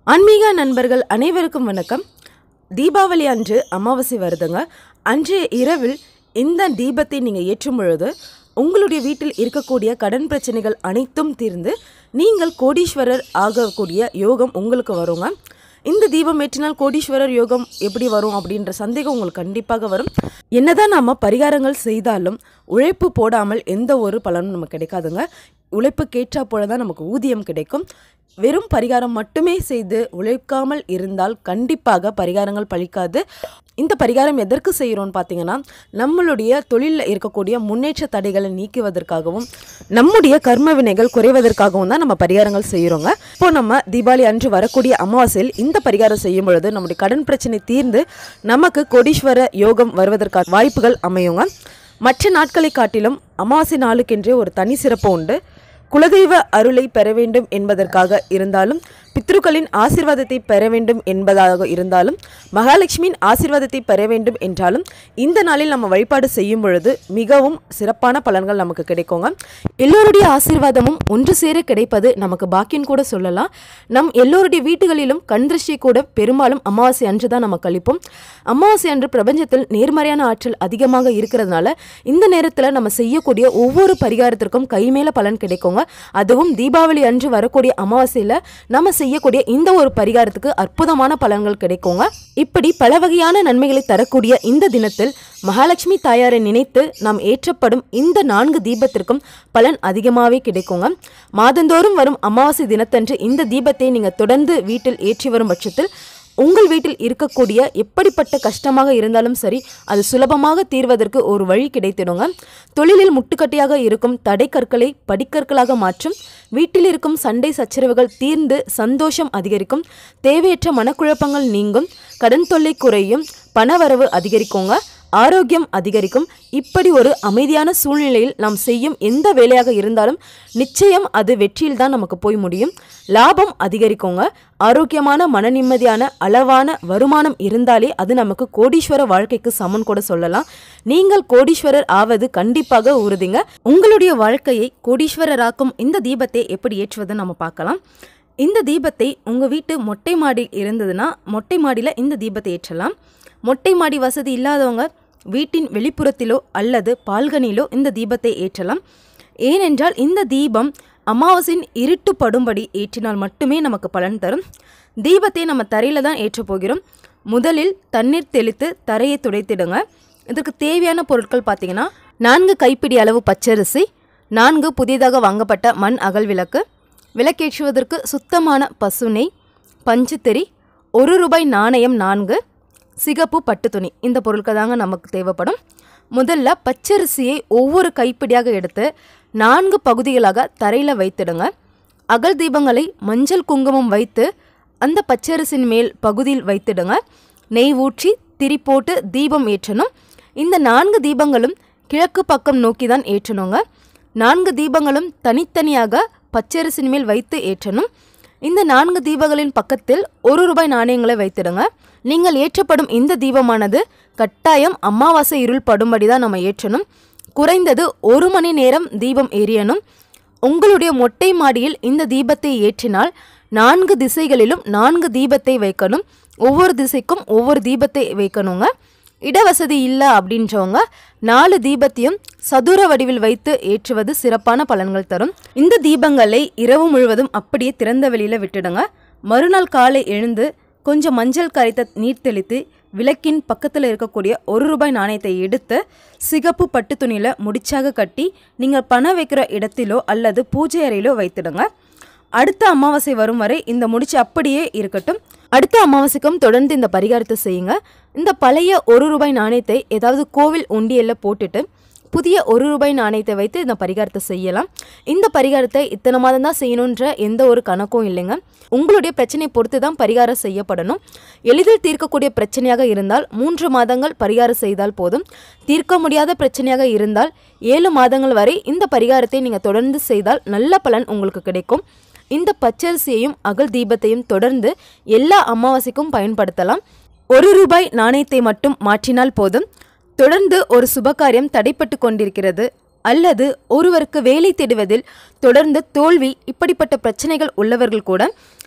ஆன்மீக நண்பர்கள் அனைவருக்கும் வணக்கம் தீபாவளி அன்று அமாவாசை வருதுங்க அன்றைய இரவில் இந்த தீபத்தை நீங்கள் ஏற்றும் பொழுது உங்களுடைய வீட்டில் இருக்கக்கூடிய கடன் பிரச்சனைகள் அனைத்தும் தீர்ந்து நீங்கள் கோடீஸ்வரர் ஆகக்கூடிய யோகம் உங்களுக்கு வருங்க இந்த தீபம் ஏற்றினால் கோடீஸ்வரர் யோகம் எப்படி வரும் அப்படின்ற சந்தேகம் உங்களுக்கு கண்டிப்பாக வரும் என்னதான் நாம பரிகாரங்கள் செய்தாலும் உழைப்பு போடாமல் எந்த ஒரு பலனும் நமக்கு கிடைக்காதுங்க உழைப்பு கேட்டா போல தான் நமக்கு ஊதியம் கிடைக்கும் வெறும் பரிகாரம் மட்டுமே செய்து உழைக்காமல் இருந்தால் கண்டிப்பாக பரிகாரங்கள் பலிக்காது இந்த பரிகாரம் எதற்கு செய்கிறோம்னு பார்த்தீங்கன்னா நம்மளுடைய தொழிலில் இருக்கக்கூடிய முன்னேற்ற தடைகளை நீக்குவதற்காகவும் நம்முடைய கர்ம வினைகள் குறைவதற்காகவும் தான் நம்ம பரிகாரங்கள் செய்கிறோங்க இப்போ நம்ம தீபாவளி அன்று வரக்கூடிய அமாவாசையில் இந்த பரிகாரம் செய்யும் பொழுது நம்முடைய கடன் பிரச்சனை தீர்ந்து நமக்கு கோடீஸ்வர யோகம் வருவதற்கான வாய்ப்புகள் அமையுங்க மற்ற நாட்களை காட்டிலும் அமாவாசை நாளுக்கென்றே ஒரு தனி சிறப்பு உண்டு குலதெய்வ அருளை பெற வேண்டும் என்பதற்காக இருந்தாலும் பித்ருக்களின் ஆசிர்வாதத்தை பெற வேண்டும் என்பதாக இருந்தாலும் மகாலட்சுமியின் ஆசிர்வாதத்தை பெற வேண்டும் என்றாலும் இந்த நாளில் நம்ம வழிபாடு செய்யும் பொழுது மிகவும் சிறப்பான பலன்கள் நமக்கு கிடைக்குங்க எல்லோருடைய ஆசீர்வாதமும் ஒன்று சேர கிடைப்பது நமக்கு பாக்கியம் கூட சொல்லலாம் நம் எல்லோருடைய வீட்டுகளிலும் கண் திருஷ்டி கூட பெரும்பாலும் அமாவாசை அன்று தான் நம்ம கழிப்போம் அமாவாசை அன்று பிரபஞ்சத்தில் நேர்மறையான ஆற்றல் அதிகமாக இருக்கிறதுனால இந்த நேரத்தில் நம்ம செய்யக்கூடிய ஒவ்வொரு பரிகாரத்திற்கும் கைமேல பலன் கிடைக்குங்க அதுவும் தீபாவளி அன்று வரக்கூடிய அமாவாசையில் நம்ம செய்யக்கூடிய இந்த ஒரு பரிகாரத்துக்கு அற்புதமான பலன்கள் கிடைக்குங்க இப்படி பல வகையான நன்மைகளை தரக்கூடிய இந்த தினத்தில் மகாலட்சுமி தாயாரை நினைத்து நாம் ஏற்றப்படும் இந்த நான்கு தீபத்திற்கும் பலன் அதிகமாகவே கிடைக்குங்க மாதந்தோறும் வரும் அமாவாசை தினத்தன்று இந்த தீபத்தை நீங்கள் தொடர்ந்து வீட்டில் ஏற்றி வரும் பட்சத்தில் உங்கள் வீட்டில் இருக்கக்கூடிய எப்படிப்பட்ட கஷ்டமாக இருந்தாலும் சரி அது சுலபமாக தீர்வதற்கு ஒரு வழி கிடைத்திடுங்க தொழிலில் முட்டுக்கட்டையாக இருக்கும் தடைக்கற்களை படிக்கற்களாக மாற்றும் வீட்டில் இருக்கும் சண்டை சச்சரவுகள் தீர்ந்து சந்தோஷம் அதிகரிக்கும் தேவையற்ற மனக்குழப்பங்கள் நீங்கும் கடன் தொல்லை குறையும் பணவரவு அதிகரிக்குங்க ஆரோக்கியம் அதிகரிக்கும் இப்படி ஒரு அமைதியான சூழ்நிலையில் நாம் செய்யும் எந்த வேலையாக இருந்தாலும் நிச்சயம் அது வெற்றியில் தான் நமக்கு போய் முடியும் லாபம் அதிகரிக்குங்க ஆரோக்கியமான மன நிம்மதியான அளவான வருமானம் இருந்தாலே அது நமக்கு கோடீஸ்வர வாழ்க்கைக்கு சமன் கூட சொல்லலாம் நீங்கள் கோடீஸ்வரர் ஆவது கண்டிப்பாக உறுதிங்க உங்களுடைய வாழ்க்கையை கோடீஸ்வரராக்கும் இந்த தீபத்தை எப்படி ஏற்றுவதுன்னு நம்ம பார்க்கலாம் இந்த தீபத்தை உங்கள் வீட்டு மொட்டை மாடி இருந்ததுன்னா மொட்டை மாடியில் இந்த தீபத்தை ஏற்றலாம் மொட்டை மாடி வசதி இல்லாதவங்க வீட்டின் வெளிப்புறத்திலோ அல்லது பால்கனிலோ இந்த தீபத்தை ஏற்றலாம் ஏனென்றால் இந்த தீபம் அமாவாசையின் இருட்டு படும்படி ஏற்றினால் மட்டுமே நமக்கு பலன் தரும் தீபத்தை நம்ம தரையில் தான் ஏற்றப் போகிறோம் முதலில் தண்ணீர் தெளித்து தரையை துடைத்திடுங்க இதற்கு தேவையான பொருட்கள் பார்த்தீங்கன்னா நான்கு கைப்பிடி அளவு பச்சரிசி நான்கு புதிதாக வாங்கப்பட்ட மண் அகல் விளக்கு விளக்கேற்றுவதற்கு சுத்தமான பசுனை பஞ்சுத்தெரி ஒரு ரூபாய் நாணயம் நான்கு சிகப்பு பட்டு துணி இந்த பொருட்கள் தாங்க நமக்கு தேவைப்படும் முதல்ல பச்சரிசியை ஒவ்வொரு கைப்பிடியாக எடுத்து நான்கு பகுதிகளாக தரையில் வைத்திடுங்க அகல் தீபங்களை மஞ்சள் குங்குமம் வைத்து அந்த பச்சரிசின் மேல் பகுதியில் வைத்திடுங்க நெய் ஊற்றி திரி போட்டு தீபம் ஏற்றணும் இந்த நான்கு தீபங்களும் கிழக்கு பக்கம் நோக்கி தான் ஏற்றணுங்க நான்கு தீபங்களும் தனித்தனியாக பச்சரிசின் மேல் வைத்து ஏற்றணும் இந்த நான்கு தீபங்களின் பக்கத்தில் ஒரு ரூபாய் நாணயங்களை வைத்திடுங்க நீங்கள் ஏற்றப்படும் இந்த தீபமானது கட்டாயம் அமாவாசை இருள் படும்படி தான் நம்ம ஏற்றணும் குறைந்தது ஒரு மணி நேரம் தீபம் எரியணும் உங்களுடைய மொட்டை மாடியில் இந்த தீபத்தை ஏற்றினால் நான்கு திசைகளிலும் நான்கு தீபத்தை வைக்கணும் ஒவ்வொரு திசைக்கும் ஒவ்வொரு தீபத்தை வைக்கணுங்க இடவசதி இல்லை அப்படின்றவங்க நாலு தீபத்தையும் சதுர வடிவில் வைத்து ஏற்றுவது சிறப்பான பலன்கள் தரும் இந்த தீபங்களை இரவு முழுவதும் அப்படியே திறந்த வெளியில் விட்டுடுங்க மறுநாள் காலை எழுந்து கொஞ்சம் மஞ்சள் கரைத்த நீர் தெளித்து விளக்கின் பக்கத்தில் இருக்கக்கூடிய ஒரு ரூபாய் நாணயத்தை எடுத்து சிகப்பு பட்டு துணியில் முடிச்சாக கட்டி நீங்கள் பணம் வைக்கிற இடத்திலோ அல்லது பூஜை அறையிலோ வைத்திடுங்க அடுத்த அமாவாசை வரும் வரை இந்த முடிச்சு அப்படியே இருக்கட்டும் அடுத்த அமாவாசைக்கும் தொடர்ந்து இந்த பரிகாரத்தை செய்யுங்க இந்த பழைய ஒரு ரூபாய் நாணயத்தை ஏதாவது கோவில் உண்டியல்ல போட்டுட்டு புதிய ஒரு ரூபாய் நாணயத்தை வைத்து இந்த பரிகாரத்தை செய்யலாம் இந்த பரிகாரத்தை இத்தனை மாதம் தான் செய்யணுன்ற எந்த ஒரு கணக்கும் இல்லைங்க உங்களுடைய பிரச்சனையை பொறுத்து தான் பரிகாரம் செய்யப்படணும் எளிதில் தீர்க்கக்கூடிய பிரச்சனையாக இருந்தால் மூன்று மாதங்கள் பரிகாரம் செய்தால் போதும் தீர்க்க முடியாத பிரச்சனையாக இருந்தால் ஏழு மாதங்கள் வரை இந்த பரிகாரத்தை நீங்கள் தொடர்ந்து செய்தால் நல்ல பலன் உங்களுக்கு கிடைக்கும் இந்த பச்சரிசியையும் அகல் தீபத்தையும் தொடர்ந்து எல்லா அமாவாசைக்கும் பயன்படுத்தலாம் ஒரு ரூபாய் நாணயத்தை மட்டும் மாற்றினால் போதும் தொடர்ந்து ஒரு சுபகாரியம் தடைப்பட்டு கொண்டிருக்கிறது அல்லது ஒருவருக்கு வேலை தேடுவதில் தொடர்ந்து தோல்வி இப்படிப்பட்ட பிரச்சனைகள் உள்ளவர்கள் கூட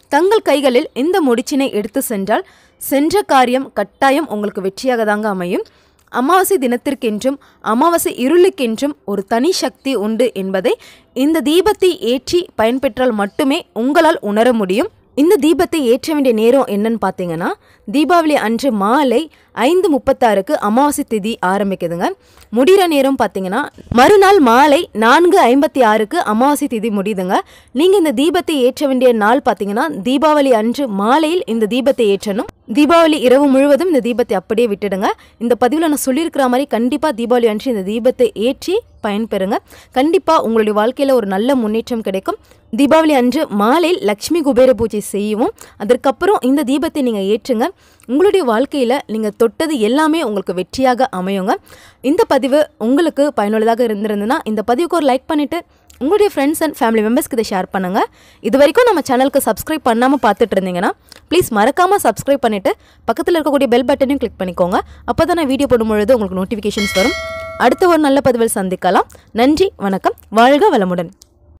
தங்கள் கைகளில் இந்த முடிச்சினை எடுத்து சென்றால் சென்ற காரியம் கட்டாயம் உங்களுக்கு வெற்றியாக தாங்க அமையும் அமாவாசை தினத்திற்கென்றும் அமாவாசை இருளுக்கென்றும் ஒரு தனி சக்தி உண்டு என்பதை இந்த தீபத்தை ஏற்றி பயன்பெற்றால் மட்டுமே உங்களால் உணர முடியும் இந்த தீபத்தை ஏற்ற வேண்டிய நேரம் என்னன்னு பார்த்தீங்கன்னா தீபாவளி அன்று மாலை ஐந்து முப்பத்தாறுக்கு அமாவாசை திதி ஆரம்பிக்குதுங்க முடிகிற நேரம் பார்த்தீங்கன்னா மறுநாள் மாலை நான்கு ஐம்பத்தி ஆறுக்கு அமாவாசை திதி முடியுதுங்க நீங்கள் இந்த தீபத்தை ஏற்ற வேண்டிய நாள் பார்த்தீங்கன்னா தீபாவளி அன்று மாலையில் இந்த தீபத்தை ஏற்றணும் தீபாவளி இரவு முழுவதும் இந்த தீபத்தை அப்படியே விட்டுடுங்க இந்த பதிவில் நான் சொல்லியிருக்கிற மாதிரி கண்டிப்பாக தீபாவளி அன்று இந்த தீபத்தை ஏற்றி பயன்பெறுங்க கண்டிப்பாக உங்களுடைய வாழ்க்கையில் ஒரு நல்ல முன்னேற்றம் கிடைக்கும் தீபாவளி அன்று மாலையில் லக்ஷ்மி குபேர பூஜை செய்யவும் அதற்கப்புறம் இந்த தீபத்தை நீங்கள் ஏற்றுங்க உங்களுடைய வாழ்க்கையில் நீங்கள் தொட்டது எல்லாமே உங்களுக்கு வெற்றியாக அமையுங்க இந்த பதிவு உங்களுக்கு பயனுள்ளதாக இருந்திருந்ததுன்னா இந்த பதிவுக்கு ஒரு லைக் பண்ணிவிட்டு உங்களுடைய ஃப்ரெண்ட்ஸ் அண்ட் ஃபேமிலி மெம்பர்ஸ்க்கு இதை ஷேர் பண்ணுங்கள் இது வரைக்கும் நம்ம சேனலுக்கு சப்ஸ்கிரைப் பண்ணாமல் பார்த்துட்டு இருந்தீங்கன்னா ப்ளீஸ் மறக்காமல் சப்ஸ்கிரைப் பண்ணிவிட்டு பக்கத்தில் இருக்கக்கூடிய பெல் பட்டனையும் கிளிக் பண்ணிக்கோங்க அப்போ தான் நான் வீடியோ போடும்பொழுது உங்களுக்கு நோட்டிஃபிகேஷன்ஸ் வரும் அடுத்த ஒரு நல்ல பதிவில் சந்திக்கலாம் நன்றி வணக்கம் வாழ்க வளமுடன்